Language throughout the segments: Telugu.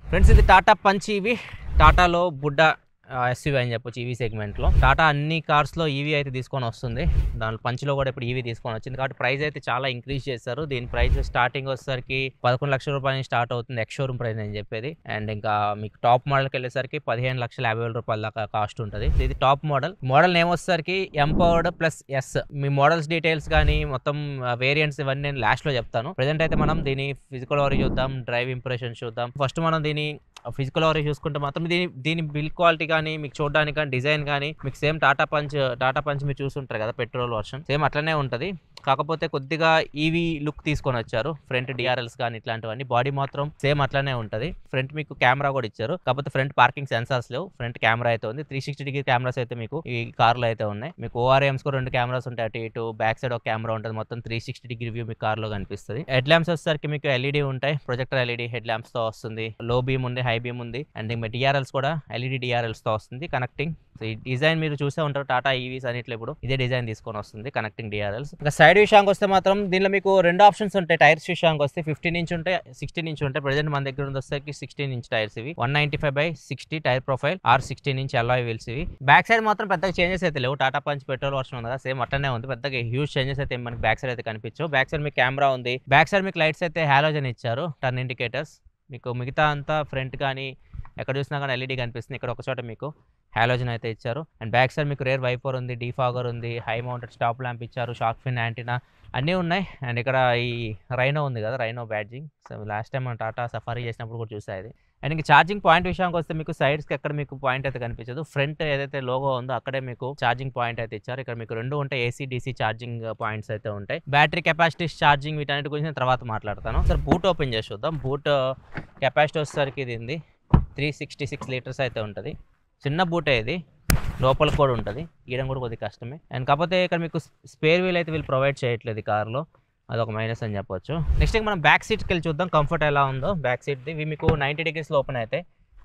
ఫ్రెండ్స్ ఇది టాటా పంచ్ ఇవి టాటాలో బుడ్డ ఎస్యూవీ అని చెప్పొచ్చు ఈవీ సెగ్మెంట్లో టాటా అన్ని కార్స్లో ఈవీ అయితే తీసుకొని వస్తుంది దాని పంచ్లో కూడా ఇప్పుడు ఈవీ తీసుకొని వచ్చింది కాబట్టి ప్రైస్ అయితే చాలా ఇంక్రీజ్ చేశారు దీని ప్రైస్ స్టార్టింగ్ వచ్చేసరికి పదకొండు లక్షల రూపాయల నుంచి స్టార్ట్ అవుతుంది ఎక్స్ షోరూమ్ ప్రైస్ అని చెప్పేది అండ్ ఇంకా మీకు టాప్ మోడల్కి వెళ్ళేసరికి పదిహేను లక్షల యాభై వేల రూపాయల దాకా కాస్ట్ ఉంటుంది ఇది టాప్ మోడల్ మోడల్ నేమ్ వచ్చేసరికి ఎంపవర్డ్ ప్లస్ ఎస్ మీ మోడల్స్ డీటెయిల్స్ కానీ మొత్తం వేరియంట్స్ ఇవన్నీ నేను లాస్ట్లో చెప్తాను ప్రజెంట్ అయితే మనం దీని ఫిజికల్ ఓవర్ చూద్దాం డ్రైవ్ ఇంప్రెషన్ చూద్దాం ఫస్ట్ మనం దీని ఫిజికల్ ఓవర్ చూసుకుంటే మాత్రం దీని దీని బిల్ క్వాలిటీ కానీ మీకు చూడడానికి కానీ డిజైన్ కానీ మీకు same Tata Punch Tata Punch మీరు చూసుంటారు కదా పెట్రోల్ వర్షన్ సేమ్ అట్లనే ఉంటుంది కాకపోతే కొద్దిగా ఈవీ లుక్ తీసుకొని వచ్చారు ఫ్రంట్ డిఆర్ఎల్స్ కానీ ఇట్లాంటివన్నీ బాడీ మాత్రం సేమ్ అట్లనే ఉంటుంది ఫ్రంట్ మీకు కెమెరా కూడా ఇచ్చారు కాకపోతే ఫ్రంట్ పార్కింగ్ సెన్సార్స్ లేవు ఫ్రంట్ కెమెరా అయితే ఉంది త్రీ సిక్స్టీ డిగ్రీ కెమెరాస్ అయితే మీకు ఈ కార్లో అయితే ఉన్నాయి మీకు ఓఆర్ఎమ్స్ కూడా రెండు కెమెరాస్ ఉంటాయి అటు ఇటు బ్యాక్ సైడ్ ఒక కెమెరా ఉంటుంది మొత్తం త్రీ సిక్స్టీ డిగ్రీ వ్యూ మీకు కార్లో కనిపిస్తుంది హెడ్ ల్యాంప్స్ వచ్చేసరికి మీకు ఎల్ఈడి ఉంటాయి ప్రొజెక్టర్ ఎల్ఈడి హెడ్ ల్యాంప్స్ తో వస్తుంది లో బీమ్ ఉంది హై బీమ్ ఉంది అండ్ ఇంకా డిఆర్ఎల్స్ కూడా ఎల్ఈడి డిఆర్ఎల్స్ తో వస్తుంది కనెక్టింగ్ సో ఈ డిజైన్ మీరు చూసే ఉంటారు టాటా ఈవీస్ అన్నిట్లో ఇప్పుడు ఇదే డిజైన్ తీసుకొని వస్తుంది కనెక్టింగ్ డిఆర్ఎల్స్ ఇంకా సైడ్ విషయానికి వస్తే మాత్రం దీనిలో మీకు రెండు ఆప్షన్స్ ఉంటాయి టైర్స్ విషయానికి వస్తే ఫిఫ్టీన్ ఇంచ్ ఉంటాయి సిక్స్టీన్ ఇంచ్ ఉంటాయి ప్రజెంట్ మన దగ్గర ఉంది వచ్చేసరికి సిక్స్టీన్ ఇంచ్ టైర్స్ ఇవి one ninety five by sixty tyre profile R sixteen inch alloy wheels ఇవి బ్యాక్ సైడ్ మాత్రం పెద్దగా చేంజెస్ అయితే లేవు టాటా పంచ్ పెట్రోల్ వర్షన్ ఉంది కదా సేమ్ అట్లనే ఉంది పెద్దగా హ్యూజ్ చేంజెస్ అయితే మనకి బ్యాక్ సైడ్ అయితే కనిపించవు బ్యాక్ సైడ్ మీకు కెమెరా ఉంది బ్యాక్ సైడ్ మీకు లైట్స్ అయితే హాలోజన్ ఇచ్చారు టర్న్ ఇండికేటర్స్ మీకు మిగతా అంతా ఫ్రంట్ కానీ ఎక్కడ చూసినా కానీ ఎల్ఈడి కనిపిస్తుంది ఇక్కడ ఒక చోట మీకు హాలోజన్ అయితే ఇచ్చారు అండ్ బ్యాక్ సైడ్ మీకు రేర్ వైపర్ ఉంది డీఫాగర్ ఉంది హై మౌంటెడ్ స్టాప్ ల్యాంప్ ఇచ్చారు షార్క్ ఫిన్ యాంటీనా అన్నీ ఉన్నాయి అండ్ ఇక్కడ ఈ రైనో ఉంది కదా rhino badging so last time మనం టాటా సఫారీ చేసినప్పుడు కూడా చూసా ఇది అండ్ ఇంకా ఛార్జింగ్ పాయింట్ విషయానికి వస్తే మీకు సైడ్స్కి ఎక్కడ మీకు పాయింట్ అయితే కనిపించదు ఫ్రంట్ ఏదైతే లోగో ఉందో అక్కడే మీకు ఛార్జింగ్ పాయింట్ అయితే ఇచ్చారు ఇక్కడ మీకు రెండు ఉంటాయి ఏసీ డీసీ ఛార్జింగ్ పాయింట్స్ అయితే ఉంటాయి బ్యాటరీ కెపాసిటీ ఛార్జింగ్ వీటన్నిటి గురించి నేను తర్వాత మాట్లాడతాను సార్ బూట్ ఓపెన్ చేసి చూద్దాం బూట్ కెపాసిటీ వచ్చేసరికి ఇది ఉంది త్రీ సిక్స్టీ సిక్స్ లీటర్స్ అయితే ఉంటుంది చిన్న బూటే ఇది లోపల కూడా ఉంటుంది ఇయడం కూడా కొద్దిగా కష్టమే అండ్ కాకపోతే ఇక్కడ మీకు స్పేర్ వీల్ అయితే వీళ్ళు ప్రొవైడ్ చేయట్లేదు ఈ కార్లో అదొక మైనస్ అని చెప్పొచ్చు నెక్స్ట్ మనం బ్యాక్ సీట్కి వెళ్ళి చూద్దాం కంఫర్ట్ ఎలా ఉందో బ్యాక్ సీట్ది ఇవి మీకు నైంటీ డిగ్రీస్లో ఓపెన్ అయితే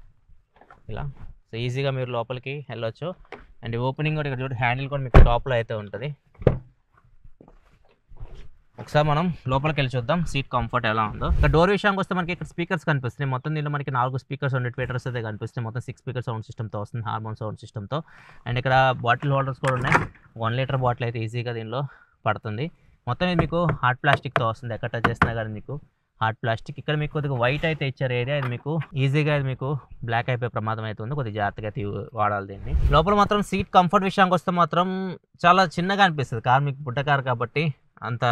ఇలా సో ఈజీగా మీరు లోపలికి వెళ్ళొచ్చు అండ్ ఓపెనింగ్ కూడా ఇక్కడ చూడండి హ్యాండిల్ కూడా మీకు టాప్లో అయితే ఉంటుంది ఒకసారి మనం లోపలికి వెళ్ళి చూద్దాం సీట్ కంఫర్ట్ ఎలా ఉందో ఇక్కడ డోర్ విషయానికి వస్తే మనకి ఇక్కడ స్పీకర్స్ కనిపిస్తున్నాయి మొత్తం దీనిలో మనకి నాలుగు స్పీకర్స్ ఉండే ట్వీటర్స్ అయితే కనిపిస్తున్నాయి మొత్తం సిక్స్ స్పీకర్ సౌండ్ సిస్టమ్తో వస్తుంది హార్మోన్ సౌండ్ సిస్టమ్తో అండ్ ఇక్కడ బాటిల్ హోల్డర్స్ కూడా ఉన్నాయి వన్ లీటర్ బాటిల్ అయితే ఈజీగా దీనిలో పడుతుంది మొత్తం ఇది మీకు హార్డ్ ప్లాస్టిక్తో వస్తుంది ఎక్కడ టచ్ చేసినా కానీ మీకు హార్డ్ ప్లాస్టిక్ ఇక్కడ మీకు కొద్దిగా వైట్ అయితే ఇచ్చారు ఏరియా ఇది మీకు ఈజీగా ఇది మీకు బ్లాక్ అయిపోయే ప్రమాదం అయితే ఉంది కొద్దిగా జాగ్రత్తగా అయితే వాడాలి దీన్ని లోపల మాత్రం సీట్ కంఫర్ట్ విషయానికి వస్తే మాత్రం చాలా చిన్నగా అనిపిస్తుంది కార్ మీకు బుట్ట కార్ కాబట్టి అంత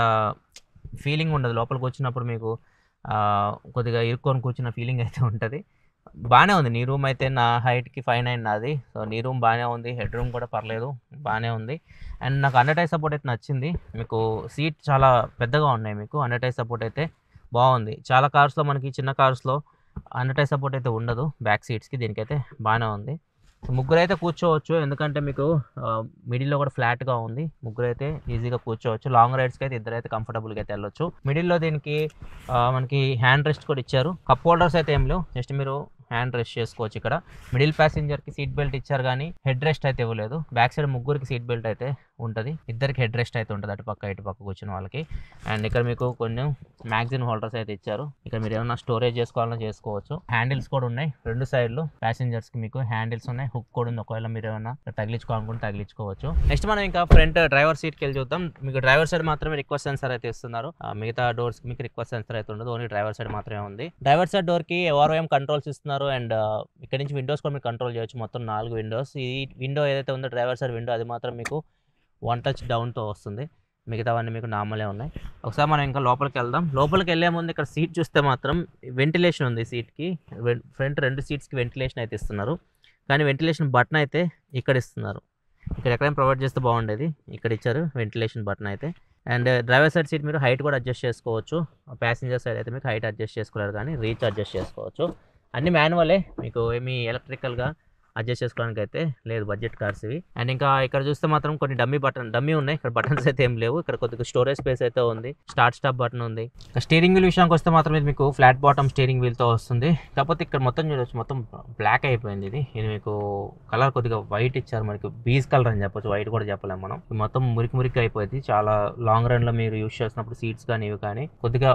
ఫీలింగ్ ఉండదు లోపలికి వచ్చినప్పుడు మీకు ఆ, కొద్దిగా ఇరుక్కొని కూర్చున్న ఫీలింగ్ అయితే ఉంటుంది బాగానే ఉంది నీ రూమ్ అయితే నా హైట్కి ఫైవ్ నైన్ నాది సో నీ రూమ్ బాగానే ఉంది హెడ్ రూమ్ కూడా పర్లేదు బాగానే ఉంది అండ్ నాకు అండర్టైజ్ సపోర్ట్ అయితే నచ్చింది మీకు సీట్ చాలా పెద్దగా ఉన్నాయి మీకు అండర్టైజ్ సపోర్ట్ అయితే బాగుంది చాలా కార్స్లో మనకి చిన్న కార్స్లో అండర్టైజ్ సపోర్ట్ అయితే ఉండదు బ్యాక్ సీట్స్కి దీనికైతే బాగానే ఉంది సో ముగ్గురు అయితే కూర్చోవచ్చు ఎందుకంటే మీకు మిడిల్లో కూడా ఫ్లాట్గా ఉంది ముగ్గురు అయితే ఈజీగా కూర్చోవచ్చు లాంగ్ రైడ్స్కి అయితే ఇద్దరు అయితే కంఫర్టబుల్గా అయితే వెళ్ళొచ్చు మిడిల్లో దీనికి ఆ, మనకి హ్యాండ్ రెస్ట్ కూడా ఇచ్చారు కప్ హోల్డర్స్ అయితే ఏం లేవు జస్ట్ మీరు హ్యాండ్ రెస్ట్ చేసుకోవచ్చు ఇక్కడ మిడిల్ ప్యాసింజర్కి సీట్ బెల్ట్ ఇచ్చారు కానీ హెడ్ రెస్ట్ అయితే ఇవ్వలేదు బ్యాక్ సైడ్ ముగ్గురికి సీట్ బెల్ట్ అయితే ఉంటుంది ఇద్దరికి హెడ్ రెస్ట్ అయితే ఉంటుంది అటు పక్క ఇటు పక్క కూర్చున్న వాళ్ళకి అండ్ ఇక్కడ మీకు కొన్ని మ్యాగజిన్ హోల్డర్స్ అయితే ఇచ్చారు ఇక్కడ మీరు ఏమైనా స్టోరేజ్ చేసుకోవాలన్నా చేసుకోవచ్చు హ్యాండిల్స్ కూడా ఉన్నాయి రెండు సైడ్లు ప్యాసింజర్స్ కి మీకు హ్యాండిల్స్ ఉన్నాయి హుక్ కూడా ఉంది ఒకవేళ మీరు ఏమైనా తగిలించుకోవాలనుకుంటే తగిలించుకోవచ్చు నెక్స్ట్ మనం ఇంకా ఫ్రంట్ డ్రైవర్ సీట్కి వెళ్ళి చూద్దాం మీకు డ్రైవర్ సైడ్ మాత్రమే రిక్వెస్ట్ సెన్సర్ అయితే ఇస్తున్నారు ఆ, మిగతా డోర్స్ కి మీకు రిక్వెస్ట్ సెన్సర్ అయితే ఉండదు ఓన్లీ డ్రైవర్ సైడ్ మాత్రమే ఉంది డ్రైవర్ సైడ్ డోర్ కి ఓఆర్ఓఎం కంట్రోల్స్ ఇస్తున్నారు అండ్ ఇక్కడ నుంచి విండోస్ కూడా మీరు కంట్రోల్ చేయొచ్చు మొత్తం నాలుగు విండోస్ ఈ విండో ఏదైతే ఉందో డ్రైవర్ సైడ్ విండో అది మాత్రం మీకు వన్ టచ్ డౌన్తో వస్తుంది మిగతావన్నీ మీకు నార్మలే ఉన్నాయి ఒకసారి మనం ఇంకా లోపలికి వెళ్దాం లోపలికి వెళ్ళే ముందు ఇక్కడ సీట్ చూస్తే మాత్రం వెంటిలేషన్ ఉంది సీట్కి ఫ్రంట్ రెండు సీట్స్కి వెంటిలేషన్ అయితే ఇస్తున్నారు కానీ వెంటిలేషన్ బటన్ అయితే ఇక్కడ ఇస్తున్నారు ఇక్కడ ఎక్కడైనా ప్రొవైడ్ చేస్తే బాగుండేది ఇక్కడ ఇచ్చారు వెంటిలేషన్ బటన్ అయితే అండ్ డ్రైవర్ సైడ్ సీట్ మీరు హైట్ కూడా అడ్జస్ట్ చేసుకోవచ్చు ప్యాసింజర్ సైడ్ అయితే మీకు హైట్ అడ్జస్ట్ చేసుకోలేరు కానీ రీచ్ అడ్జస్ట్ చేసుకోవచ్చు అన్ని మాన్యువలే మీకు ఏమి ఎలక్ట్రికల్గా అడ్జస్ట్ చేసుకోవడానికి అయితే లేదు బడ్జెట్ కార్స్ ఇవి అండ్ ఇంకా ఇక్కడ చూస్తే మాత్రం కొన్ని డమ్మీ బటన్ డమ్మీ ఉన్నాయి ఇక్కడ బటన్స్ అయితే ఏం లేవు ఇక్కడ కొద్దిగా స్టోరేజ్ స్పేస్ అయితే ఉంది స్టార్ట్ స్టాప్ బటన్ ఉంది ఇంకా స్టీరింగ్ వీల్ విషయానికి వస్తే మాత్రం ఇది మీకు ఫ్లాట్ బాటమ్ స్టీరింగ్ వీల్తో వస్తుంది కాకపోతే ఇక్కడ మొత్తం చూడొచ్చు మొత్తం బ్లాక్ అయిపోయింది ఇది ఇది మీకు కలర్ కొద్దిగా వైట్ ఇచ్చారు మనకి బీజ్ కలర్ అని చెప్పొచ్చు వైట్ కూడా చెప్పలేము మనం ఇది మొత్తం మురికి మురికి అయిపోయింది చాలా లాంగ్ రన్లో మీరు యూస్ చేసినప్పుడు సీట్స్ కానీ ఇవి కానీ కొద్దిగా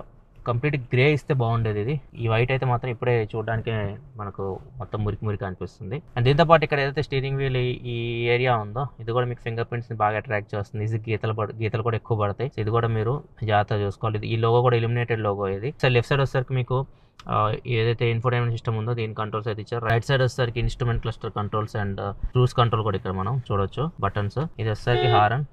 కంప్లీట్ గ్రే ఇస్తే బాగుండేది ఇది ఈ వైట్ అయితే మాత్రం ఇప్పుడే చూడడానికి మనకు మొత్తం మురికి మురికి అనిపిస్తుంది అండ్ దీంతో పాటు ఇక్కడ ఏదైతే స్టీరింగ్ వీల్ ఈ ఏరియా ఉందో ఇది కూడా మీకు ఫింగర్ ప్రింట్స్ ని బాగా అట్రాక్ట్ చేస్తుంది ఇది గీతలు పడ గీతలు కూడా ఎక్కువ పడతాయి So ఇది కూడా మీరు జాగ్రత్తగా చూసుకోవాలి ఇది- ఈ లోగో కూడా ఇలిమినేటెడ్ లోగో ఇది సో లెఫ్ట్ సైడ్ వచ్చేసరికి మీకు ఆ, ఏదైతే ఇన్ఫోటైన్మెంట్ సిస్టమ్ ఉందో దీని కంట్రోల్స్ అయితే ఇచ్చారు రైట్ సైడ్ వచ్చేసరికి instrument cluster controls and cruise control కూడా ఇక్కడ మనం చూడొచ్చు బటన్స్ ఇది వచ్చేసరికి హారన్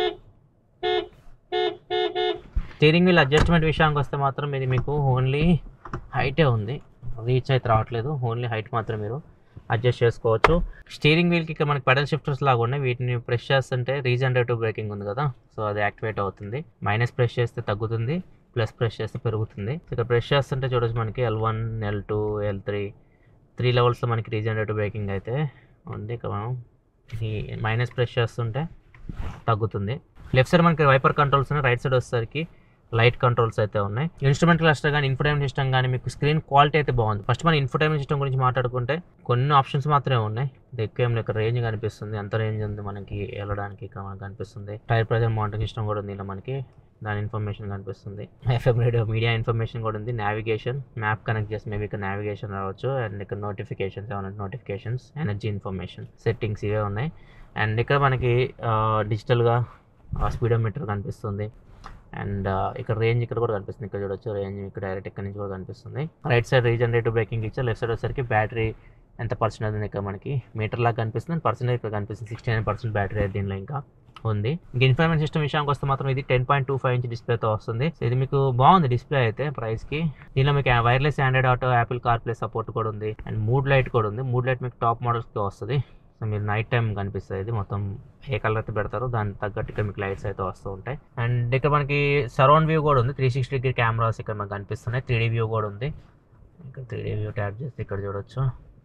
స్టీరింగ్ వీల్ అడ్జస్ట్మెంట్ విషయానికి వస్తే మాత్రం ఇది మీకు ఓన్లీ హైటే ఉంది రీచ్ అయితే రావట్లేదు ఓన్లీ హైట్ మాత్రం మీరు అడ్జస్ట్ చేసుకోవచ్చు స్టీరింగ్ వీల్కి ఇక్కడ మనకి పెడల్ షిఫ్టర్స్ లాగా ఉన్నాయి వీటిని ప్రెస్ చేస్తుంటే రీజనరేటివ్ బ్రేకింగ్ ఉంది కదా సో అది యాక్టివేట్ అవుతుంది మైనస్ ప్రెస్ చేస్తే తగ్గుతుంది ప్లస్ ప్రెస్ చేస్తే పెరుగుతుంది ఇక్కడ ప్రెస్ చేస్తుంటే చూడొచ్చు మనకి L one L two L three three లెవెల్స్లో మనకి రీజనరేటివ్ బ్రేకింగ్ అయితే ఉంది ఇక్కడ మనం ఈ మైనస్ ప్రెస్ చేస్తుంటే తగ్గుతుంది లెఫ్ట్ సైడ్ మనకి వైపర్ కంట్రోల్స్ ఉన్నాయి రైట్ సైడ్ వచ్చేసరికి లైట్ కంట్రోల్స్ అయితే ఉన్నాయి ఇన్స్ట్రుమెంట్ క్లస్టర్ కానీ ఇన్ఫోటైన్మెంట్ సిస్టమ్ కానీ మీకు స్క్రీన్ క్వాలిటీ అయితే బాగుంది ఫస్ట్ మన ఇన్ఫోటైన్మెంట్ సిస్టమ్ గురించి మాట్లాడుకుంటే కొన్ని ఆప్షన్స్ మాత్రమే ఉన్నాయి ఇది ఎక్కువ ఏం లేక రేంజ్ కనిపిస్తుంది ఎంత రేంజ్ ఉంది మనకి వెళ్ళడానికి ఇక్కడ మనకి కనిపిస్తుంది టైర్ ప్రెజర్ మానిటరింగ్ సిస్టమ్ కూడా ఉంది ఇలా మనకి దాని ఇన్ఫర్మేషన్ కనిపిస్తుంది ఎఫ్ఎం రేడియో మీడియా ఇన్ఫర్మేషన్ కూడా ఉంది నావిగేషన్ మ్యాప్ కనెక్ట్ చేసి మేబీ ఇక్కడ నావిగేషన్ రావచ్చు అండ్ ఇక్కడ నోటిఫికేషన్స్ ఏమైనా నోటిఫికేషన్స్ ఎనర్జీ ఇన్ఫర్మేషన్ సెట్టింగ్స్ ఇవే ఉన్నాయి అండ్ ఇక్కడ మనకి డిజిటల్గా స్పీడోమీటర్ కనిపిస్తుంది అండ్ ఇక్కడ రేంజ్ ఇక్కడ కూడా కనిపిస్తుంది ఇక్కడ చూడొచ్చు రేంజ్ ఇక్కడ డైరెక్ట్ ఇక్కడ నుంచి కూడా కనిపిస్తుంది రైట్ సైడ్ రీజనరేటివ్ బ్రేకింగ్ ఇచ్చారు లెఫ్ట్ సైడ్ వచ్చేసరికి బ్యాటరీ ఎంత పర్సెంట్ ఉంది ఇక్కడ మనకి మీటర్ లాగా కనిపిస్తుంది పర్సెంటేజ్ ఇక్కడ కనిపిస్తుంది సిక్స్టీ నైన్ పర్సెంట్ బ్యాటరీ అయితే దీనిలో ఇంకా ఉంది ఇంక ఇన్ఫర్మేషన్ సిస్టమ్ విషయానికి వస్తే మాత్రం ఇది ten point two five inch డిస్ప్లేతో వస్తుంది సో ఇది మీకు బాగుంది డిస్ప్లే అయితే ప్రైస్కి దీనిలో మీకు wireless Android auto Apple car play support కూడా ఉంది అండ్ మూడ్ లైట్ కూడా ఉంది మూడ్ లైట్ మీకు టాప్ మోడల్స్కి వస్తుంది సో మీరు నైట్ టైం కనిపిస్తుంది ఇది మొత్తం ఏ కలర్ అయితే పెడతారో దానికి తగ్గట్టు ఇక్కడ మీకు లైట్స్ అయితే వస్తూ ఉంటాయి అండ్ ఇక్కడ మనకి సరౌండ్ వ్యూ కూడా ఉంది త్రీ సిక్స్టీ డిగ్రీ కెమెరాస్ ఇక్కడ మనకు కనిపిస్తున్నాయి త్రీ వ్యూ కూడా ఉంది ఇక్కడ త్రీ వ్యూ ట్యాప్ చేస్తే ఇక్కడ చూడొచ్చు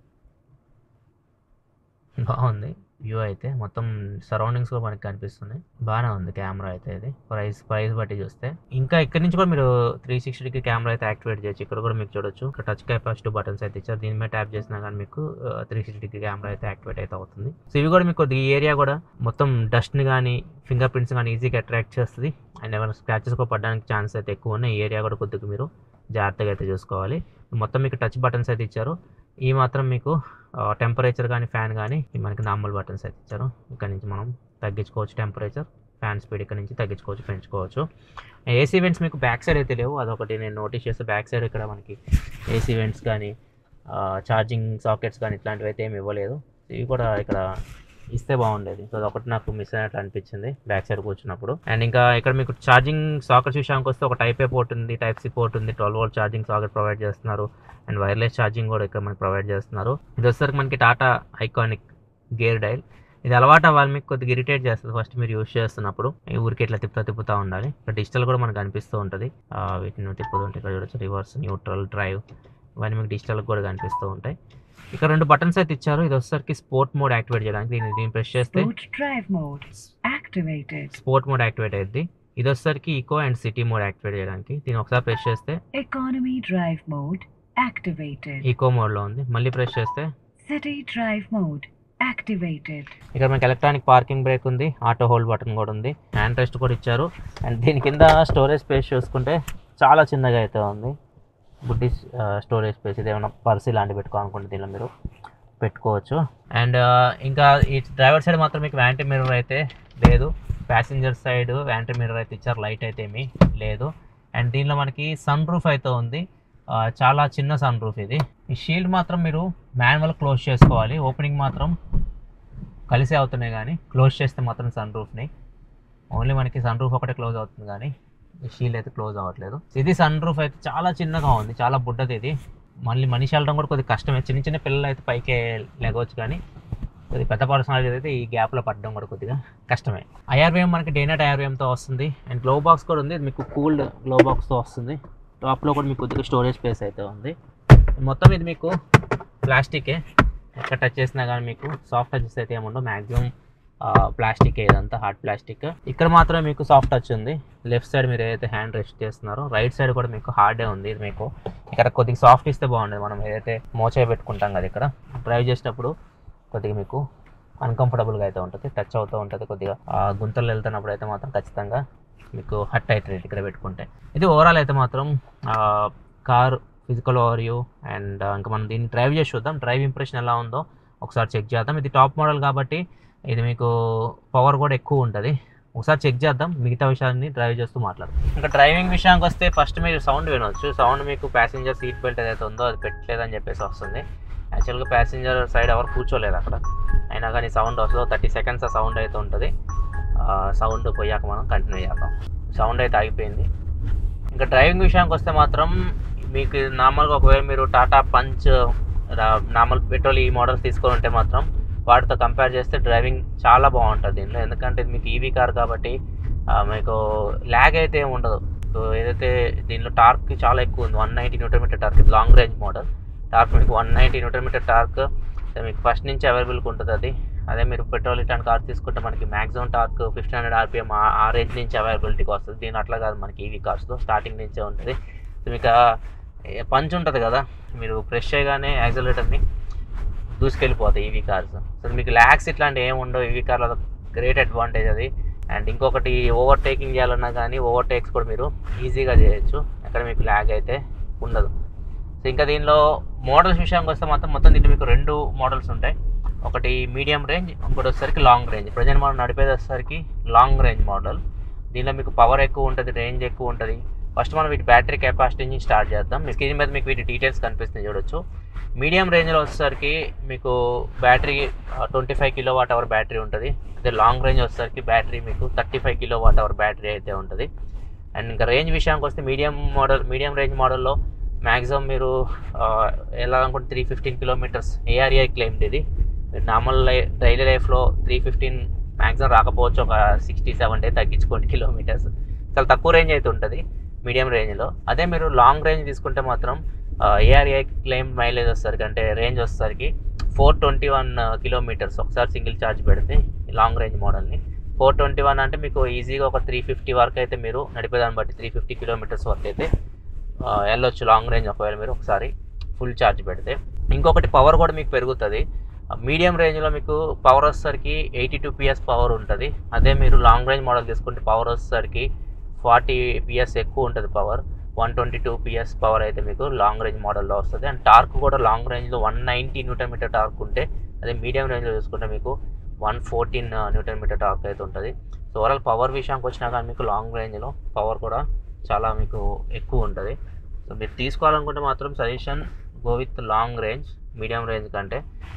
బాగుంది వ్యూ అయితే మొత్తం సరౌండింగ్స్ కూడా మనకి కనిపిస్తుంది బాగానే ఉంది కెమెరా అయితే ఇది ప్రైస్ ప్రైస్ బట్టి చూస్తే ఇంకా ఇక్కడ నుంచి కూడా మీరు త్రీ సిక్స్టీ డిగ్రీ కెమెరా అయితే యాక్టివేట్ చేయొచ్చు ఇక్కడ కూడా మీకు చూడొచ్చు ఇక్కడ టచ్ కెపాసిటీ బటన్స్ అయితే ఇచ్చారు దీని మీద ట్యాప్ చేసినా కానీ మీకు త్రీ సిక్స్టీ డిగ్రీ కెమెరా అయితే యాక్టివేట్ అయితే అవుతుంది సో ఇవి కూడా మీకు ఈ ఏరియా కూడా మొత్తం డస్ట్ని కానీ ఫింగర్ ప్రింట్స్ కానీ ఈజీగా అట్రాక్ట్ చేస్తుంది అండ్ ఏమైనా స్క్రాచెస్ కూడా పడడానికి ఛాన్స్ అయితే ఎక్కువ ఉన్నాయి ఈ ఏరియా కూడా కొద్దిగా మీరు జాగ్రత్తగా అయితే చూసుకోవాలి మొత్తం మీకు టచ్ బటన్స్ అయితే ఇచ్చారు ఈ మాత్రం మీకు టెంపరేచర్ కానీ ఫ్యాన్ కానీ మనకి నార్మల్ బటన్స్ అయితే ఇచ్చారు ఇక్కడ నుంచి మనం తగ్గించుకోవచ్చు టెంపరేచర్ ఫ్యాన్ స్పీడ్ ఇక్కడ నుంచి తగ్గించుకోవచ్చు పెంచుకోవచ్చు ఏసీ వెంట్స్ మీకు బ్యాక్ సైడ్ అయితే లేవు అదొకటి నేను నోటీస్ చేస్తే బ్యాక్ సైడ్ ఇక్కడ మనకి ఏసీ వెంట్స్ కానీ ఛార్జింగ్ సాకెట్స్ కానీ ఇట్లాంటివి అయితే ఏమి ఇవ్వలేదు ఇవి కూడా ఇక్కడ ఇస్తే బాగుండేది సో అదొకటి నాకు మిస్ అయినట్లు అనిపించింది బ్యాక్ సైడ్ కూర్చున్నప్పుడు అండ్ ఇంకా ఇక్కడ మీకు ఛార్జింగ్ సాకెట్స్ విషయానికి వస్తే ఒక టైప్ ఏ పోర్ట్ ఉంది టైప్ సి పోర్ట్ ఉంది twelve volt charging socket provide చేస్తున్నారు అండ్ వైర్లెస్ ఛార్జింగ్ కూడా ఇక్కడ మనకి ప్రొవైడ్ చేస్తున్నారు ఇది వచ్చేసరికి మనకి టాటా ఐకానిక్ గేర్ డైల్ ఇది అలవాటు అవ్వాలి మీకు కొద్దిగా ఇరిటేట్ చేస్తుంది ఫస్ట్ మీరు యూస్ చేస్తున్నప్పుడు ఈ ఊరికి ఇట్లా తిప్పుతా తిప్పుతూ ఉండాలి ఇక్కడ డిజిటల్ కూడా మనకు అనిపిస్తూ ఉంటుంది ఆ, వీటిని తిప్పుతుంటే ఇక్కడ చూడొచ్చు రివర్స్ న్యూట్రల్ డ్రైవ్ ఇవన్నీ మీకు డిజిటల్ కూడా కనిపిస్తూ ఉంటాయి ఇక్కడ రెండు బటన్స్ అయితే ఇచ్చారు ఇది వచ్చేసరికి స్పోర్ట్ మోడ్ యాక్టివేట్ చేయడానికి దీన్ని దీన్ని ప్రెస్ చేస్తే Sport drive mode activated. Sport mode activate అయ్యింది ఇది వచ్చేసరికి eco and city mode activate చేయడానికి దీన్ని ఒకసారి ప్రెస్ చేస్తే Economy drive mode activated. Eco మోడ్లో ఉంది మళ్ళీ ప్రెస్ చేస్తే City drive mode activated. ఇక్కడ మనకి ఎలక్ట్రానిక్ పార్కింగ్ బ్రేక్ ఉంది ఆటో హోల్డ్ బటన్ కూడా ఉంది హ్యాండ్ రెస్ట్ కూడా ఇచ్చారు అండ్ దీని కింద స్టోరేజ్ స్పేస్ చూసుకుంటే చాలా చిన్నగా అయితే ఉంది బుడ్డి స్టోరేజ్ స్పేస్ ఇది ఏమైనా పర్స్ ఇలాంటివి పెట్టుకోవాలనుకుంటే దీనిలో మీరు పెట్టుకోవచ్చు అండ్ ఇంకా ఈ డ్రైవర్ సైడ్ మాత్రం మీకు వ్యాంటీ మిర్రర్ అయితే లేదు ప్యాసింజర్ సైడ్ వ్యాంటీ మిర్రర్ అయితే ఇచ్చారు లైట్ అయితే ఏమీ లేదు అండ్ దీనిలో మనకి సన్ రూఫ్ అయితే ఉంది ఆ, చాలా చిన్న సన్ రూఫ్ ఇది ఈ షీల్డ్ మాత్రం మీరు మాన్యువల్ క్లోజ్ చేసుకోవాలి ఓపెనింగ్ మాత్రం కలిసే అవుతున్నాయి కానీ క్లోజ్ చేస్తే మాత్రం సన్ రూఫ్ని ఓన్లీ మనకి సన్ రూఫ్ ఒకటే క్లోజ్ అవుతుంది కానీ ఈ షీల్డ్ అయితే క్లోజ్ అవ్వట్లేదు ఇది సన్ రూఫ్ అయితే చాలా చిన్నగా ఉంది చాలా బుడ్డది ఇది మళ్ళీ మనిషి వెళ్ళడం కూడా కొద్దిగా కష్టమే చిన్న చిన్న పిల్లలు అయితే పైకి లెగవచ్చు కానీ కొద్దిగా పెద్ద పర్సనాలిటీ అయితే ఈ గ్యాప్లో పడడం కూడా కొద్దిగా కష్టమే ఐఆర్వీఎం మనకి డే నైట్ ఐఆర్వీఎంతో వస్తుంది అండ్ గ్లో బాక్స్ కూడా ఉంది ఇది మీకు కూల్డ్ గ్లో బాక్స్తో వస్తుంది టాప్లో కూడా మీకు కొద్దిగా స్టోరేజ్ స్పేస్ అయితే ఉంది మొత్తం ఇది మీకు ప్లాస్టికే ఎక్కడ టచ్ చేసినా కానీ మీకు సాఫ్ట్ టచెస్ అయితే ఏముండవు మ్యాక్సిమం ప్లాస్టిక్ ఇదంతా హార్డ్ ప్లాస్టిక్ ఇక్కడ మాత్రమే మీకు సాఫ్ట్ టచ్ ఉంది లెఫ్ట్ సైడ్ మీరు ఏదైతే హ్యాండ్ రెస్ట్ చేస్తున్నారో రైట్ సైడ్ కూడా మీకు హార్డే ఉంది ఇది మీకు ఇక్కడ కొద్దిగా సాఫ్ట్ ఇస్తే బాగుండేది మనం ఏదైతే మోచే పెట్టుకుంటాం కదా ఇక్కడ డ్రైవ్ చేసేటప్పుడు కొద్దిగా మీకు అన్కంఫర్టబుల్గా అయితే ఉంటుంది టచ్ అవుతూ ఉంటుంది కొద్దిగా ఆ గుంతలు వెళ్తున్నప్పుడు అయితే మాత్రం ఖచ్చితంగా మీకు హట్ అవుతుంది ఇక్కడ పెట్టుకుంటే ఇది ఓవరాల్ అయితే మాత్రం కార్ ఫిజికల్ ఓవర్వ్యూ అండ్ ఇంకా మనం దీన్ని డ్రైవ్ చేసి చూద్దాం డ్రైవ్ ఇంప్రెషన్ ఎలా ఉందో ఒకసారి చెక్ చేద్దాం ఇది టాప్ మోడల్ కాబట్టి ఇది మీకు పవర్ కూడా ఎక్కువ ఉంటుంది ఒకసారి చెక్ చేద్దాం మిగతా విషయాన్ని డ్రైవ్ చేస్తూ మాట్లాడదాం ఇంకా డ్రైవింగ్ విషయానికి వస్తే ఫస్ట్ మీరు సౌండ్ వినొచ్చు సౌండ్ మీకు ప్యాసింజర్ సీట్ బెల్ట్ ఏదైతే ఉందో అది పెట్టలేదని చెప్పేసి వస్తుంది యాక్చువల్గా ప్యాసింజర్ సైడ్ ఎవరు కూర్చోలేదు అక్కడ అయినా కానీ సౌండ్ వస్తుంది థర్టీ సెకండ్స్ ఆ సౌండ్ అయితే ఉంటుంది సౌండ్ పోయాక మనం కంటిన్యూ చేద్దాం సౌండ్ అయితే ఆగిపోయింది ఇంకా డ్రైవింగ్ విషయానికి వస్తే మాత్రం మీకు నార్మల్గా ఒకవేళ మీరు టాటా పంచ్ నార్మల్ పెట్రోల్ ఈ మోడల్స్ తీసుకొని ఉంటే మాత్రం వాటితో కంపేర్ చేస్తే డ్రైవింగ్ చాలా బాగుంటుంది దీనిలో ఎందుకంటే ఇది మీకు ఈవీ కార్ కాబట్టి ఆ, మీకు ల్యాగ్ అయితే ఏమి ఉండదు సో ఏదైతే దీనిలో టార్క్ చాలా ఎక్కువ ఉంది one ninety newton metre torque ఇది లాంగ్ రేంజ్ మోడల్ టార్క్ మీకు one ninety newton metre torque మీకు ఫస్ట్ నుంచి అవైలబుల్గా ఉంటుంది అది అదే మీరు పెట్రోల్ ఇట్లాంటి కార్ తీసుకుంటే మనకి maximum torque fifteen hundred RPM ఆ రేంజ్ నుంచి అవైలబిలిటీకి వస్తుంది దీని అట్లా కాదు మనకి ఈవీ కార్స్లో స్టార్టింగ్ నుంచే ఉంటుంది సో మీకు పంచ్ ఉంటుంది కదా మీరు ఫ్రెష్ చేయగానే యాక్సిలేటర్ని దూసుకెళ్ళిపోతాయి ఈవీ కార్స్ సో మీకు ల్యాక్స్ ఇట్లాంటివి ఏమి ఉండవు ఈవీ కార్లో గ్రేట్ అడ్వాంటేజ్ అది అండ్ ఇంకొకటి ఓవర్టేకింగ్ చేయాలన్నా కానీ ఓవర్టేక్స్ కూడా మీరు ఈజీగా చేయొచ్చు అక్కడ మీకు ల్యాగ్ అయితే ఉండదు సో ఇంకా దీనిలో మోడల్స్ విషయానికి వస్తే మాత్రం మొత్తం దీంట్లో మీకు రెండు మోడల్స్ ఉంటాయి ఒకటి మీడియం రేంజ్ ఇంకోటి వచ్చేసరికి లాంగ్ రేంజ్ ప్రజెంట్ మనం నడిపేది వచ్చేసరికి లాంగ్ రేంజ్ మోడల్ దీనిలో మీకు పవర్ ఎక్కువ ఉంటుంది రేంజ్ ఎక్కువ ఉంటుంది ఫస్ట్ మనం వీటి బ్యాటరీ కెపాసిటీ నుంచి స్టార్ట్ చేద్దాం మీ స్క్రీన్ మీద మీకు వీటి డీటెయిల్స్ కనిపిస్తుంది చూడొచ్చు మీడియం రేంజ్లో వచ్చేసరికి మీకు battery twenty five kilowatt hour battery ఉంటుంది అదే లాంగ్ రేంజ్ వచ్చేసరికి బ్యాటరీ మీకు thirty five kilowatt hour battery అయితే ఉంటుంది అండ్ ఇంకా రేంజ్ విషయానికి వస్తే మీడియం మోడల్ మీడియం రేంజ్ మోడల్లో మ్యాక్సిమం మీరు ఆ, ఎలా అనుకుంటే three fifteen kilometres ARAI claimed ఇది మీరు నార్మల్ లై డైలీ లైఫ్లో త్రీ ఫిఫ్టీన్ మ్యాక్సిమం రాకపోవచ్చు ఒక సిక్స్టీ సెవెంటీ తగ్గించుకోండి కిలోమీటర్స్ చాలా తక్కువ రేంజ్ అయితే ఉంటుంది మీడియం రేంజ్లో అదే మీరు లాంగ్ రేంజ్ తీసుకుంటే మాత్రం ఏఆర్ఐ క్లెయిమ్ మైలేజ్ వచ్చేసరికి అంటే రేంజ్ వచ్చేసరికి ఫోర్ ట్వంటీ వన్ కిలోమీటర్స్ ఒకసారి సింగిల్ ఛార్జ్ పెడితే లాంగ్ రేంజ్ మోడల్ని ఫోర్ ట్వంటీ వన్ అంటే మీకు ఈజీగా ఒక త్రీ ఫిఫ్టీ వరకు అయితే మీరు నడిపేదాన్ని బట్టి త్రీ ఫిఫ్టీ కిలోమీటర్స్ వరకు అయితే ఆ, వెళ్ళొచ్చు లాంగ్ రేంజ్ ఒకవేళ మీరు ఒకసారి ఫుల్ ఛార్జ్ పెడితే ఇంకొకటి పవర్ కూడా మీకు పెరుగుతుంది మీడియం రేంజ్లో మీకు పవర్ వచ్చేసరికి ఎయిటీ టూ పిఎస్ పవర్ ఉంటుంది అదే మీరు లాంగ్ రేంజ్ మోడల్ తీసుకుంటే పవర్ వచ్చేసరికి ఫార్టీ పిఎస్ ఎక్కువ ఉంటుంది power one twenty two PS power అయితే మీకు లాంగ్ రేంజ్ మోడల్లో వస్తుంది అండ్ టార్క్ కూడా లాంగ్ రేంజ్లో one ninety newton metre torque ఉంటే అదే మీడియం రేంజ్లో చూసుకుంటే మీకు one fourteen newton metre torque అయితే ఉంటుంది సో ఓవరాల్ పవర్ విషయానికి వచ్చినా కానీ మీకు లాంగ్ రేంజ్లో పవర్ కూడా చాలా మీకు ఎక్కువ ఉంటుంది సో మీరు తీసుకోవాలనుకుంటే మాత్రం suggestion go with long range medium range కంటే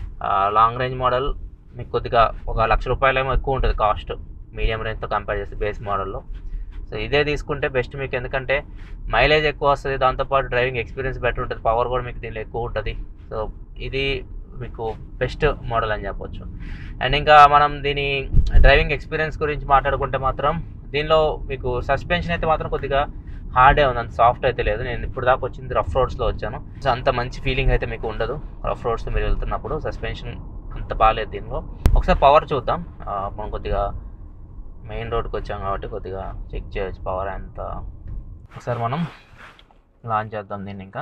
లాంగ్ రేంజ్ మోడల్ మీకు కొద్దిగా ఒక లక్ష రూపాయలు ఏమో ఎక్కువ ఉంటుంది కాస్ట్ మీడియం రేంజ్తో కంపేర్ చేస్తే బేస్ మోడల్లో సో ఇదే తీసుకుంటే బెస్ట్ మీకు ఎందుకంటే మైలేజ్ ఎక్కువ వస్తుంది దాంతోపాటు డ్రైవింగ్ ఎక్స్పీరియన్స్ బెటర్ ఉంటుంది పవర్ కూడా మీకు దీనిలో ఎక్కువ ఉంటుంది సో ఇది మీకు బెస్ట్ మోడల్ అని చెప్పొచ్చు అండ్ ఇంకా మనం దీని డ్రైవింగ్ ఎక్స్పీరియన్స్ గురించి మాట్లాడుకుంటే మాత్రం దీనిలో మీకు సస్పెన్షన్ అయితే మాత్రం కొద్దిగా హార్డే ఉంది అంత సాఫ్ట్ అయితే లేదు నేను ఇప్పుడు దాకా వచ్చింది రఫ్ రోడ్స్లో వచ్చాను సో అంత మంచి ఫీలింగ్ అయితే మీకు ఉండదు రఫ్ రోడ్స్ మీరు వెళ్తున్నప్పుడు సస్పెన్షన్ అంత బాగాలేదు దీనిలో ఒకసారి పవర్ చూద్దాం ఆ, మనం కొద్దిగా మెయిన్ రోడ్కి వచ్చాం కాబట్టి కొద్దిగా చెక్ చేయొచ్చు పవర్ ఎంత ఒకసారి మనం లాంచ్ చేద్దాం దీన్ని ఇంకా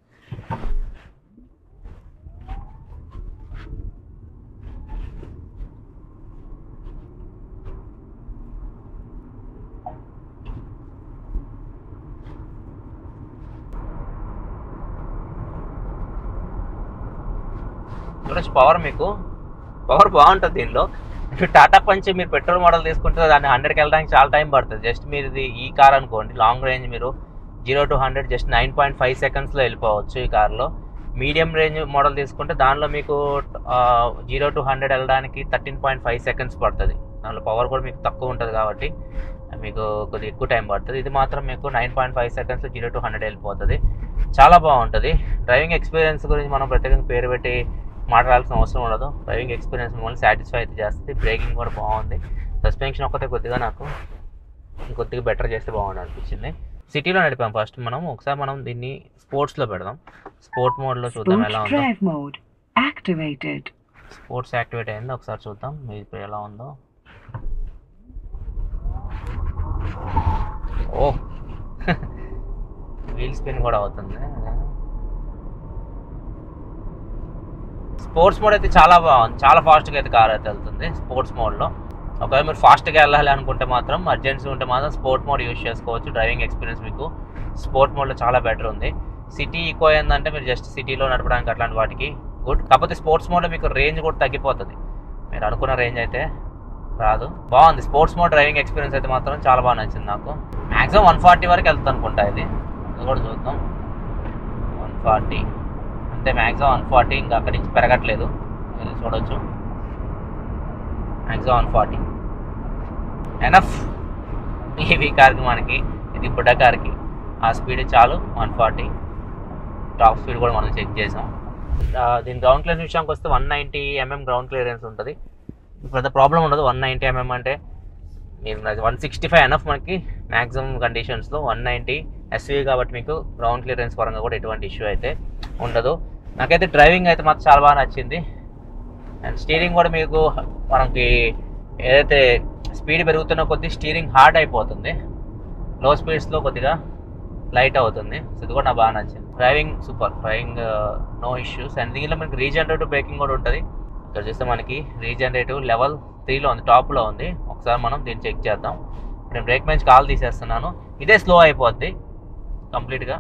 చూడొచ్చు పవర్ మీకు పవర్ బాగుంటుంది దీనిలో ఇప్పుడు టాటా పంచ్ మీరు పెట్రోల్ మోడల్ తీసుకుంటే దాన్ని హండ్రెడ్కి వెళ్ళడానికి చాలా టైం పడుతుంది జస్ట్ మీరు ఇది ఈ కార్ అనుకోండి లాంగ్ రేంజ్ మీరు zero to hundred just nine point five సెకండ్స్లో వెళ్ళిపోవచ్చు ఈ కార్లో మీడియం రేంజ్ మోడల్ తీసుకుంటే దానిలో మీకు జీరో టు హండ్రెడ్ వెళ్ళడానికి థర్టీన్ పాయింట్ ఫైవ్ సెకండ్స్ పడుతుంది దానిలో పవర్ కూడా మీకు తక్కువ ఉంటుంది కాబట్టి మీకు కొద్దిగా ఎక్కువ టైం పడుతుంది ఇది మాత్రం మీకు nine point five seconds zero to hundred వెళ్ళిపోతుంది చాలా బాగుంటుంది డ్రైవింగ్ ఎక్స్పీరియన్స్ గురించి మనం ప్రత్యేకంగా పేరు పెట్టి మాట్లాడాల్సిన అవసరం ఉండదు డ్రైవింగ్ ఎక్స్పీరియన్స్ మిమ్మల్ని సాటిస్ఫై అయితే చేస్తుంది బ్రేకింగ్ కూడా బాగుంది సస్పెన్షన్ ఒక్కతే కొద్దిగా నాకు ఇంకొద్దిగా బెటర్ చేస్తే బాగుండు అనిపించింది సిటీలో నడిపాం ఫస్ట్ మనం ఒకసారి మనం దీన్ని స్పోర్ట్స్లో పెడదాం స్పోర్ట్ మోడ్లో చూద్దాం ఎలా Sport ఉందో drive mode activated. Sports activate అయింది ఒకసారి చూద్దాం మీది ఇప్పుడు ఎలా ఉందో ఓ వీల్ స్పిన్ కూడా అవుతుంది స్పోర్ట్స్ మోడ్ అయితే చాలా బాగుంది చాలా ఫాస్ట్గా అయితే కార్ అయితే వెళ్తుంది స్పోర్ట్స్ మోడ్లో ఒకవేళ మీరు ఫాస్ట్గా వెళ్ళాలి అనుకుంటే మాత్రం అర్జెన్సీ ఉంటే మాత్రం స్పోర్ట్ మోడ్ యూస్ చేసుకోవచ్చు డ్రైవింగ్ ఎక్స్పీరియన్స్ మీకు స్పోర్ట్ మోడ్లో చాలా బెటర్ ఉంది సిటీ ఈకో ఏంటంటే మీరు జస్ట్ సిటీలో నడపడానికి అట్లాంటి వాటికి గుడ్ కాకపోతే స్పోర్ట్స్ మోడ్లో మీకు రేంజ్ కూడా తగ్గిపోతుంది మీరు అనుకున్న రేంజ్ అయితే రాదు బాగుంది స్పోర్ట్స్ మోడ్ డ్రైవింగ్ ఎక్స్పీరియన్స్ అయితే మాత్రం చాలా బాగా నచ్చింది నాకు మ్యాక్సిమం వన్ ఫార్టీ వరకు వెళ్తుంది అనుకుంటా ఇది అది కూడా చూద్దాం వన్ ఫార్టీ అంతే మ్యాక్సిమం వన్ ఫార్టీ ఇంకా అక్కడి నుంచి పెరగట్లేదు ఇది చూడొచ్చు maximum one forty enough EV కార్కి మనకి ఇది బుడ్డ కార్కి ఆ స్పీడ్ చాలు వన్ ఫార్టీ టాప్ స్పీడ్ కూడా మనం చెక్ చేసాం ఆ, దీని గ్రౌండ్ క్లియరెన్స్ విషయానికి వస్తే one ninety mm ground clearance ఉంటుంది పెద్ద ప్రాబ్లం ఉండదు వన్ నైంటీ ఎంఎం అంటే మీరు వన్ సిక్స్టీ ఫైవ్ ఎనఫ్ మనకి మ్యాక్సిమం కండిషన్స్లో వన్ నైంటీ ఎస్వీ కాబట్టి మీకు గ్రౌండ్ క్లియరెన్స్ పరంగా కూడా ఎటువంటి ఇష్యూ అయితే ఉండదు నాకైతే డ్రైవింగ్ అయితే మాత్రం చాలా బాగా నచ్చింది అండ్ స్టీరింగ్ కూడా మీకు మనకి ఏదైతే స్పీడ్ పెరుగుతున్న కొద్దీ స్టీరింగ్ హార్డ్ అయిపోతుంది లో స్పీడ్స్లో కొద్దిగా లైట్ అవుతుంది సో ఇది కూడా నాకు బాగా నచ్చింది driving super driving no issues and దీనిలో మనకి రీజనరేటివ్ బ్రేకింగ్ కూడా ఉంటుంది ఇక్కడ చూస్తే మనకి రీజనరేటివ్ లెవెల్ త్రీలో ఉంది టాప్లో ఉంది ఒకసారి మనం దీన్ని చెక్ చేద్దాం నేను బ్రేక్ నుంచి కాల్ తీసేస్తున్నాను ఇదే స్లో అయిపోద్ది కంప్లీట్గా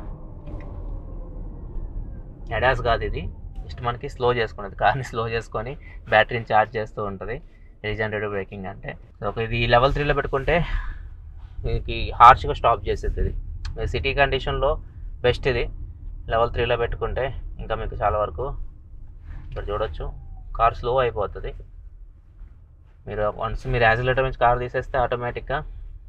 ఎడాస్ కాదు ఇది జస్ట్ మనకి స్లో చేసుకున్నది కార్ని స్లో చేసుకొని బ్యాటరీని ఛార్జ్ చేస్తూ ఉంటుంది రీజనరేటివ్ బ్రేకింగ్ అంటే సో ఒక ఇది లెవెల్ త్రీలో పెట్టుకుంటే మీకు హార్ష్గా స్టాప్ చేసేది ఇది మీరు సిటీ కండిషన్లో బెస్ట్ ఇది లెవెల్ త్రీలో పెట్టుకుంటే ఇంకా మీకు చాలా వరకు ఇక్కడ చూడొచ్చు కార్ స్లో అయిపోతుంది మీరు వన్స్ మీరు యాజిలేటర్ నుంచి కార్ తీసేస్తే ఆటోమేటిక్గా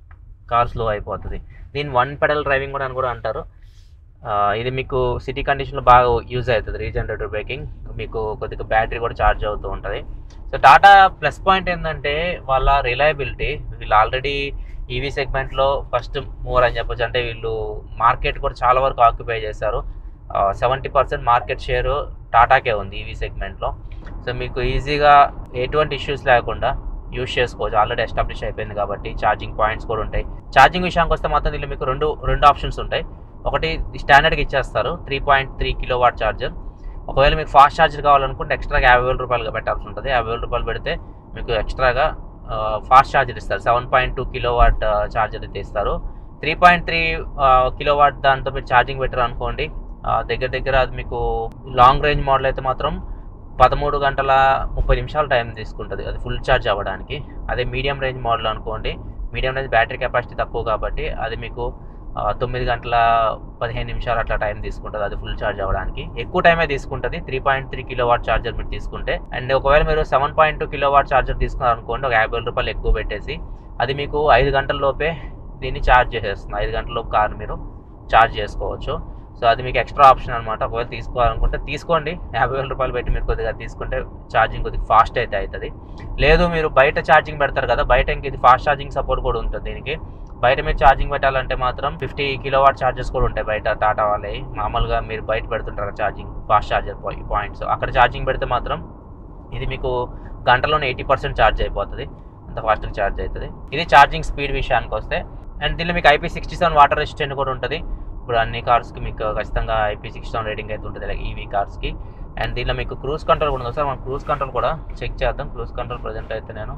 కార్ స్లో అయిపోతుంది దీన్ని వన్ పెడల్ డ్రైవింగ్ కూడా అని కూడా అంటారు ఆ, ఇది మీకు సిటీ కండిషన్లో బాగా యూజ్ అవుతుంది రీజనరేటివ్ బ్రేకింగ్ మీకు కొద్దిగా బ్యాటరీ కూడా ఛార్జ్ అవుతూ ఉంటుంది సో టాటా ప్లస్ పాయింట్ ఏంటంటే వాళ్ళ రిలయబిలిటీ వీళ్ళు ఆల్రెడీ ఈవీ సెగ్మెంట్లో ఫస్ట్ మూవర్ అని చెప్పొచ్చు అంటే వీళ్ళు మార్కెట్ కూడా చాలా వరకు ఆక్యుపై చేశారు సెవెంటీ పర్సెంట్ మార్కెట్ షేర్ టాటాకే ఉంది ఈవీ సెగ్మెంట్లో సో మీకు ఈజీగా ఎటువంటి ఇష్యూస్ లేకుండా యూస్ చేసుకోవచ్చు ఆల్రెడీ ఎస్టాబ్లిష్ అయిపోయింది కాబట్టి ఛార్జింగ్ పాయింట్స్ కూడా ఉంటాయి ఛార్జింగ్ విషయానికి వస్తే మాత్రం దీనిలో మీకు రెండు రెండు ఆప్షన్స్ ఉంటాయి ఒకటి స్టాండర్డ్కి ఇచ్చేస్తారు three point three kilowatt charger ఒకవేళ మీకు ఫాస్ట్ ఛార్జర్ కావాలనుకుంటే ఎక్స్ట్రాగా యాభై వేల రూపాయలుగా పెట్టాల్సి ఉంటుంది యాభై వేల రూపాయలు పెడితే మీకు ఎక్స్ట్రాగా ఫాస్ట్ ఛార్జర్ ఇస్తారు seven point two kilowatt charger అయితే ఇస్తారు three point three kilowatt దాంతో మీరు ఛార్జింగ్ పెట్టారు అనుకోండి ఆ, దగ్గర దగ్గర అది మీకు లాంగ్ రేంజ్ మోడల్ అయితే మాత్రం పదమూడు గంటల ముప్పై నిమిషాల టైం తీసుకుంటుంది అది ఫుల్ ఛార్జ్ అవ్వడానికి అదే మీడియం రేంజ్ మోడల్ అనుకోండి మీడియం రేంజ్ బ్యాటరీ కెపాసిటీ తక్కువ కాబట్టి అది మీకు ఆ, తొమ్మిది గంటల పదిహేను నిమిషాలు అట్లా టైం తీసుకుంటుంది అది ఫుల్ ఛార్జ్ అవ్వడానికి ఎక్కువ టైమే తీసుకుంటుంది three point three kilowatt charger మీరు తీసుకుంటే అండ్ ఒకవేళ మీరు seven point two kilowatt charger తీసుకున్నారు అనుకోండి ఒక యాభై వేల రూపాయలు ఎక్కువ పెట్టేసి అది మీకు ఐదు గంటల లోపే దీన్ని ఛార్జ్ చేసేస్తుంది ఐదు గంటల లోపు కార్ మీరు ఛార్జ్ చేసుకోవచ్చు సో అది మీకు ఎక్స్ట్రా ఆప్షన్ అనమాట ఒకవేళ తీసుకోవాలనుకుంటే తీసుకోండి యాభై వేల రూపాయలు పెట్టి మీరు కొద్దిగా తీసుకుంటే ఛార్జింగ్ కొద్దిగా ఫాస్ట్ అయితే అవుతుంది లేదు మీరు బయట ఛార్జింగ్ పెడతారు కదా బయట ఇంక ఇది ఫాస్ట్ ఛార్జింగ్ సపోర్ట్ కూడా ఉంటుంది దీనికి బయట మీరు ఛార్జింగ్ పెట్టాలంటే మాత్రం ఫిఫ్టీ కిలో వాట్ ఛార్జెస్ కూడా ఉంటాయి బయట టాటా వాళ్ళవి మామూలుగా మీరు బయట పెడుతుంటారు ఛార్జింగ్ ఫాస్ట్ ఛార్జర్ పాయింట్స్ అక్కడ ఛార్జింగ్ పెడితే మాత్రం ఇది మీకు గంటలోనే ఎయిటీ పర్సెంట్ ఛార్జ్ అయిపోతుంది అంత ఫాస్ట్గా ఛార్జ్ అవుతుంది ఇది ఛార్జింగ్ స్పీడ్ విషయానికి వస్తే అండ్ దీనిలో మీకు IP sixty seven water resistant కూడా ఉంటుంది ఇప్పుడు అన్ని కార్స్కి మీకు ఖచ్చితంగా ఐపీ సిక్స్టీ సెవెన్ రేటింగ్ అయితే ఉంటుంది లైక్ ఈవీ కార్స్కి అండ్ దీనిలో మీకు క్రూజ్ కంట్రోల్ కూడా ఉంది సార్ మనం క్రూజ్ కంట్రోల్ కూడా చెక్ చేద్దాం క్రూజ్ కంట్రోల్ ప్రజెంట్ అయితే నేను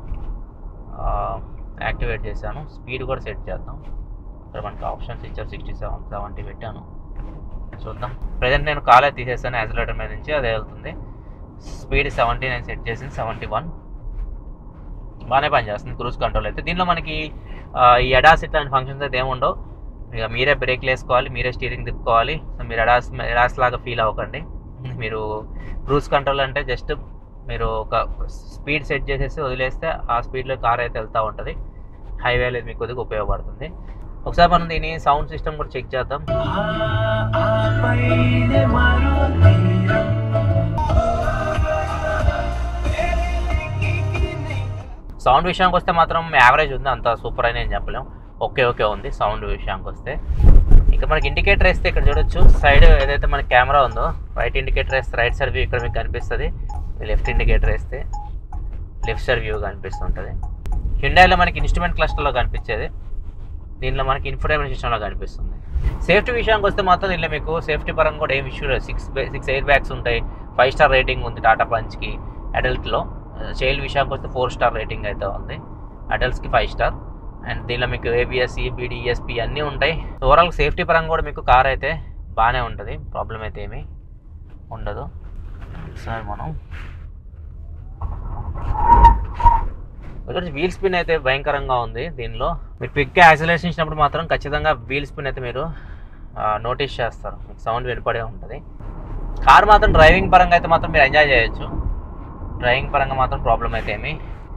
యాక్టివేట్ చేశాను స్పీడ్ కూడా సెట్ చేద్దాం ఇక్కడ మనకి ఆప్షన్స్ ఇచ్చారు సిక్స్టీ సెవెన్ సెవెంటీ పెట్టాను చూద్దాం ప్రజెంట్ నేను కాలే తీసేసాను యాక్సిలేటర్ మీద నుంచి అదే వెళ్తుంది స్పీడ్ సెవెంటీ నేను సెట్ చేసింది సెవెంటీ వన్ బాగానే పనిచేస్తుంది క్రూజ్ కంట్రోల్ అయితే దీనిలో మనకి ఆ, ఈ ఎడాస్ ఇట్లాంటి ఫంక్షన్స్ అయితే ఏముండవు ఇక మీరే బ్రేక్లు వేసుకోవాలి మీరే స్టీరింగ్ తిప్పుకోవాలి సో మీరు ఎడాస్ ఎడాస్ లాగా ఫీల్ అవ్వకండి మీరు క్రూజ్ కంట్రోల్ అంటే జస్ట్ మీరు ఒక స్పీడ్ సెట్ చేసేసి వదిలేస్తే ఆ స్పీడ్లో కార్ అయితే వెళ్తూ ఉంటుంది హైవేలో ఇది మీకు కొద్దిగా ఉపయోగపడుతుంది ఒకసారి మనం దీని సౌండ్ సిస్టమ్ కూడా చెక్ చేద్దాం సౌండ్ విషయానికి వస్తే మాత్రం యావరేజ్ ఉంది అంత సూపర్ అని నేను చెప్పలేం ఓకే ఓకే ఉంది సౌండ్ విషయానికి వస్తే ఇంకా మనకి ఇండికేటర్ వేస్తే ఇక్కడ చూడొచ్చు సైడ్ ఏదైతే మన కెమెరా ఉందో రైట్ ఇండికేటర్ వేస్తే రైట్ సైడ్ వ్యూ ఇక్కడ మీకు కనిపిస్తుంది లెఫ్ట్ ఇండికేటర్ వేస్తే లెఫ్ట్ సైడ్ వ్యూ కనిపిస్తుంటుంది హ్యుండాయిలో మనకి ఇన్స్ట్రుమెంట్ క్లస్టర్లో కనిపించేది దీనిలో మనకి ఇన్ఫర్టైన్మెంట్ సిస్టంలో కనిపిస్తుంది సేఫ్టీ విషయానికి వస్తే మాత్రం దీనిలో మీకు సేఫ్టీ పరంగా కూడా ఏం ఇష్యూ లేదు సిక్స్ సిక్స్ ఎయిర్ బ్యాగ్స్ ఉంటాయి ఫైవ్ స్టార్ రేటింగ్ ఉంది టాటా పంచ్కి అడల్ట్లో చైల్డ్ విషయానికి వస్తే ఫోర్ స్టార్ రేటింగ్ అయితే ఉంది అడల్ట్స్కి ఫైవ్ స్టార్ అండ్ దీనిలో మీకు ఏబిఎస్ ఈబిడి ఈఎస్పి అన్నీ ఉంటాయి ఓవరాల్ సేఫ్టీ పరంగా కూడా మీకు కార్ అయితే బాగానే ఉంటుంది ప్రాబ్లం అయితే ఏమీ ఉండదు ఒకసారి మనం వచ్చేసి వీల్ స్పిన్ అయితే భయంకరంగా ఉంది దీనిలో మీరు క్విక్గా యాక్సిలేషన్ ఇచ్చినప్పుడు మాత్రం ఖచ్చితంగా వీల్ స్పిన్ అయితే మీరు నోటీస్ చేస్తారు మీకు సౌండ్ వినపడే ఉంటుంది కార్ మాత్రం డ్రైవింగ్ పరంగా అయితే మాత్రం మీరు ఎంజాయ్ చేయొచ్చు డ్రైవింగ్ పరంగా మాత్రం ప్రాబ్లం అయితే ఏమీ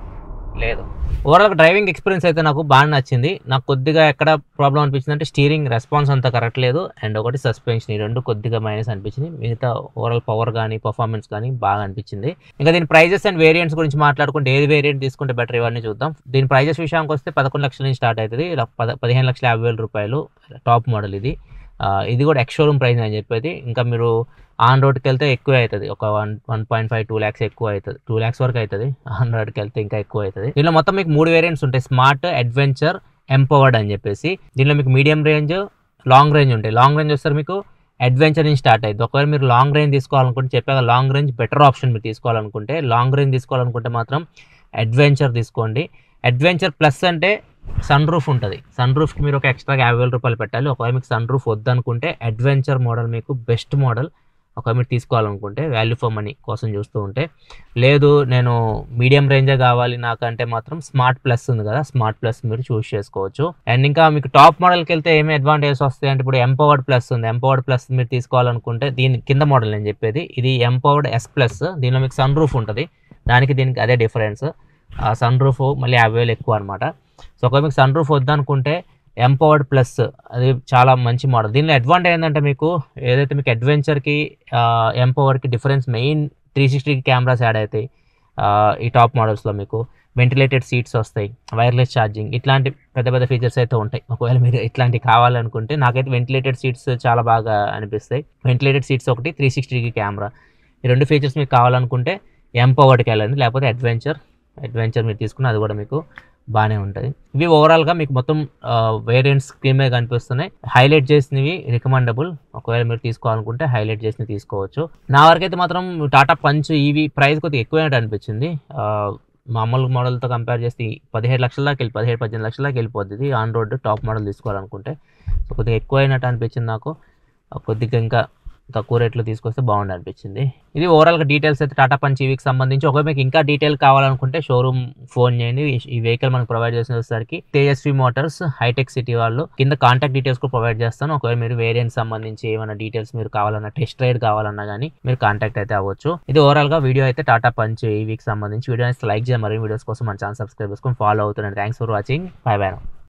లేదు ఓవరాల్ డ్రైవింగ్ ఎక్స్పీరియన్స్ అయితే నాకు బాగా నచ్చింది నాకు కొద్దిగా ఎక్కడ ప్రాబ్లం అనిపించింది అంటే స్టీరింగ్ రెస్పాన్స్ అంత కరెక్ట్ లేదు అండ్ ఒకటి సస్పెన్షన్ ఈ రెండు కొద్దిగా మైనస్ అనిపించింది మిగతా ఓవరాల్ పవర్ కానీ పర్ఫార్మెన్స్ కానీ బాగా అనిపించింది ఇంకా దీని ప్రైజెస్ అండ్ వేరియంట్స్ గురించి మాట్లాడుకుంటే ఏది వేరియంట్ తీసుకుంటే బెటర్ ఇవన్నీ చూద్దాం దీని ప్రైజెస్ విషయానికి వస్తే పదకొండు లక్షల నుంచి స్టార్ట్ అవుతుంది ఇలా పద పదిహేను లక్షల యాభై వేల రూపాయలు టాప్ మోడల్ ఇది ఆ, ఇది కూడా ఎక్స్ షోరూమ్ ప్రైస్ అని చెప్పేది ఇంకా మీరు ఆన్ రోడ్కి వెళ్తే ఎక్కువ అవుతుంది ఒక one one point five two lakhs ఎక్కువ అవుతుంది టూ ల్యాక్స్ వరకు అవుతుంది ఆన్ రోడ్కి వెళ్తే ఇంకా ఎక్కువ అవుతుంది దీనిలో మొత్తం మీకు మూడు వేరియంట్స్ ఉంటాయి స్మార్ట్ అడ్వెంచర్ ఎంపవర్డ్ అని చెప్పేసి దీనిలో మీకు మీడియం రేంజ్ లాంగ్ రేంజ్ ఉంటాయి లాంగ్ రేంజ్ వస్తారు మీకు అడ్వెంచర్ నుంచి స్టార్ట్ అయ్యింది ఒకవేళ మీరు లాంగ్ రేంజ్ తీసుకోవాలనుకుంటే చెప్పాక లాంగ్ రేంజ్ బెటర్ ఆప్షన్ మీరు తీసుకోవాలనుకుంటే లాంగ్ రేంజ్ తీసుకోవాలనుకుంటే మాత్రం అడ్వెంచర్ తీసుకోండి అడ్వెంచర్ ప్లస్ అంటే సన్ రూఫ్ ఉంటుంది సన్ రూఫ్కి మీరు ఒక ఎక్స్ట్రా యాభై వేల రూపాయలు పెట్టాలి ఒకవేళ మీకు సన్ రూఫ్ వద్దనుకుంటే అడ్వెంచర్ మోడల్ మీకు బెస్ట్ మోడల్ ఒకవేళ మీరు తీసుకోవాలనుకుంటే వాల్యూ ఫర్ మనీ కోసం చూస్తూ ఉంటే లేదు నేను మీడియం రేంజే కావాలి నాకంటే మాత్రం స్మార్ట్ ప్లస్ ఉంది కదా స్మార్ట్ ప్లస్ మీరు చూస్ చేసుకోవచ్చు అండ్ ఇంకా మీకు టాప్ మోడల్కి వెళ్తే ఏమి అడ్వాంటేజెస్ వస్తాయి అంటే ఇప్పుడు ఎంపవర్డ్ ప్లస్ ఉంది ఎంపవర్డ్ ప్లస్ మీరు తీసుకోవాలనుకుంటే దీని కింద మోడల్ నేను చెప్పేది ఇది ఎంపవర్డ్ ఎస్ ప్లస్ దీనిలో మీకు సన్ రూఫ్ ఉంటుంది దానికి దీనికి అదే డిఫరెన్స్ ఆ సన్ రూఫ్ మళ్ళీ యాభై వేలు ఎక్కువ అనమాట సో ఒకవేళ మీకు సన్ రూఫ్ వద్దనుకుంటే ఎంపవర్డ్ ప్లస్ అది చాలా మంచి మోడల్ దీనిలో అడ్వాంటేజ్ ఏంటంటే మీకు ఏదైతే మీకు అడ్వెంచర్కి ఎంపవర్కి difference main three sixty cameras add అవుతాయి ఆ, ఈ టాప్ మోడల్స్లో మీకు వెంటిలేటెడ్ సీట్స్ వస్తాయి వైర్లెస్ ఛార్జింగ్ ఇట్లాంటి పెద్ద పెద్ద ఫీచర్స్ అయితే ఉంటాయి ఒకవేళ మీరు ఇట్లాంటివి కావాలనుకుంటే నాకైతే వెంటిలేటెడ్ సీట్స్ చాలా బాగా అనిపిస్తాయి వెంటిలేటెడ్ సీట్స్ ఒకటి త్రీ సిక్స్టీకి కెమెరా ఈ రెండు ఫీచర్స్ మీకు కావాలనుకుంటే ఎంపవర్డ్కి వెళ్ళండి లేకపోతే అడ్వెంచర్ అడ్వెంచర్ మీరు తీసుకున్న అది కూడా మీకు బాగానే ఉంటుంది ఇవి ఓవరాల్గా మీకు మొత్తం వేరియంట్స్ స్క్రీన్ మీద కనిపిస్తున్నాయి హైలైట్ చేసినవి రికమెండబుల్ ఒకవేళ మీరు తీసుకోవాలనుకుంటే హైలైట్ చేసినవి తీసుకోవచ్చు నా వరకైతే మాత్రం టాటా పంచ్ ఈవీ ప్రైస్ కొద్దిగా ఎక్కువైనట్టు అనిపించింది ఆ, మామూలు మోడల్తో కంపేర్ చేస్తే పదిహేడు లక్షల దాకా వెళ్ళి పదిహేడు పద్దెనిమిది లక్షల దాకా వెళ్ళిపోతుంది ఆన్ రోడ్ టాప్ మోడల్ తీసుకోవాలనుకుంటే సో కొద్దిగా ఎక్కువ అయినట్టు అనిపించింది నాకు ఆ, కొద్దిగా ఇంకా తక్కువ రేట్లో తీసుకొస్తే బాగుండు అనిపించింది ఇది ఓవరాల్గా డీటెయిల్స్ అయితే టాటా పంచ్ ఈవీకి సంబంధించి ఒకవేళ మీకు ఇంకా డీటెయిల్ కావాలనుకుంటే షోరూమ్ ఫోన్ చేయండి ఈ- ఈ వెహికల్ మనకు ప్రొవైడ్ చేసేసరికి తేజస్వి మోటార్స్ హైటెక్ సిటీ వాళ్ళు కింద కాంటాక్ట్ డీటెయిల్స్ కూడా ప్రొవైడ్ చేస్తాను ఒకవేళ మీరు వేరియంట్ సంబంధించి ఏమైనా డీటెయిల్స్ మీరు కావాలన్నా టెస్ట్ రైడ్ కావాలన్నా కానీ మీరు కాంటాక్ట్ అయితే అవ్వచ్చు ఇది ఓవరాల్ గా వీడియో అయితే టాటా పంచ్ ఈవీకి సంబంధించి వీడియో అయితే లైక్ చేయాలి మరిన్ని వీడియోస్ కోసం మన ఛానల్ సబ్స్క్రైబ్ చేసుకొని ఫాలో అవుతున్నాను thanks for watching bye by